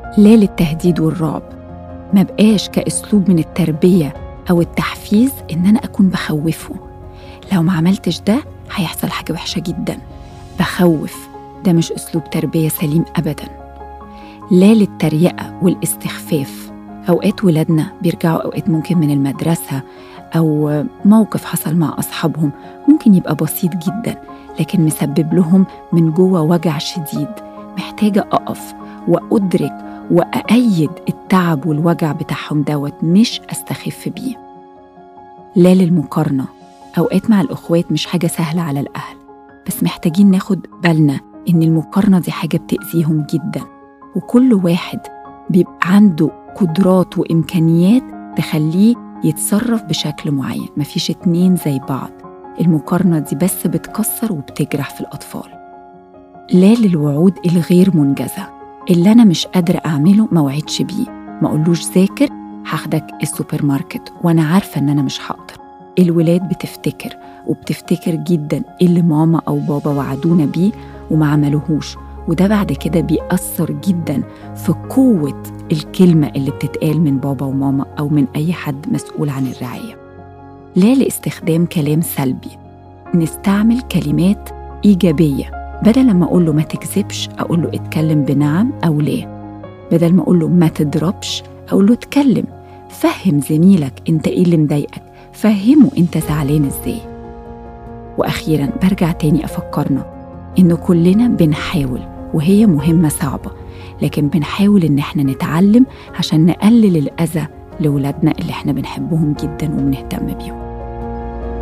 لا للتهديد والرعب ما بقاش كأسلوب من التربية أو التحفيز إن أنا أكون بخوفه لو ما عملتش ده هيحصل حاجة وحشة جدا بخوف ده مش أسلوب تربية سليم أبدا لا للتريقة والاستخفاف أوقات ولادنا بيرجعوا أوقات ممكن من المدرسة أو موقف حصل مع أصحابهم ممكن يبقى بسيط جدا لكن مسبب لهم من جوه وجع شديد محتاجة أقف وأدرك وأأيد التعب والوجع بتاعهم دوت مش أستخف بيه لا للمقارنة أوقات مع الأخوات مش حاجة سهلة على الأهل بس محتاجين ناخد بالنا إن المقارنة دي حاجة بتأذيهم جدا وكل واحد بيبقى عنده قدرات وإمكانيات تخليه يتصرف بشكل معين مفيش اتنين زي بعض المقارنة دي بس بتكسر وبتجرح في الأطفال لا للوعود الغير منجزة اللي أنا مش قادرة أعمله ما وعدش بيه ما أقولوش ذاكر هاخدك السوبر ماركت وأنا عارفة إن أنا مش هقدر الولاد بتفتكر وبتفتكر جدا اللي ماما أو بابا وعدونا بيه وما عملوهوش وده بعد كده بيأثر جدا في قوة الكلمة اللي بتتقال من بابا وماما أو من أي حد مسؤول عن الرعاية لا لاستخدام كلام سلبي نستعمل كلمات إيجابية بدل ما أقول له ما تكذبش أقول له اتكلم بنعم أو لا بدل ما أقول له ما تضربش أقول له اتكلم فهم زميلك أنت إيه اللي مضايقك فهمه أنت زعلان إزاي وأخيرا برجع تاني أفكرنا إنه كلنا بنحاول وهي مهمة صعبة لكن بنحاول إن إحنا نتعلم عشان نقلل الأذى لولادنا اللي إحنا بنحبهم جدا وبنهتم بيهم